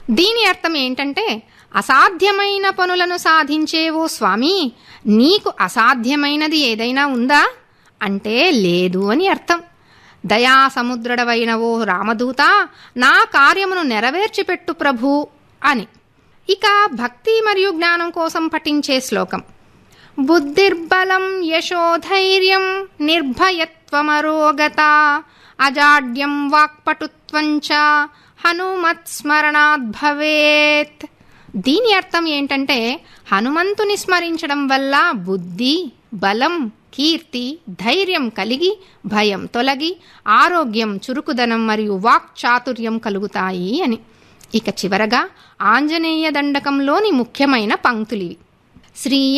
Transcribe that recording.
దీని అర్థం ఏంటంటే అసాధ్యమైన పనులను సాధించేవో స్వామి నీకు అసాధ్యమైనది ఏదైనా ఉందా అంటే లేదు అని అర్థం దయా సముద్రుడవైన ఓ రామదూత నా కార్యమును నెరవేర్చిపెట్టు ప్రభు అని ఇక భక్తి మరియు జ్ఞానం కోసం పఠించే శ్లోకం బుద్ధిర్బలం యశోధైర్యం నిర్భయత్వమరోగత అజాడ్యం వాక్పటుత్వంచ హనుమత్ స్మరణాత్ భవేత్ దీని అర్థం ఏంటంటే హనుమంతుని స్మరించడం వల్ల బుద్ధి బలం కీర్తి ధైర్యం కలిగి భయం తొలగి ఆరోగ్యం చురుకుదనం మరియు వాక్చాతుర్యం కలుగుతాయి అని ఇక చివరగా ఆంజనేయ దండకంలోని ముఖ్యమైన పంక్తులివి శ్రీ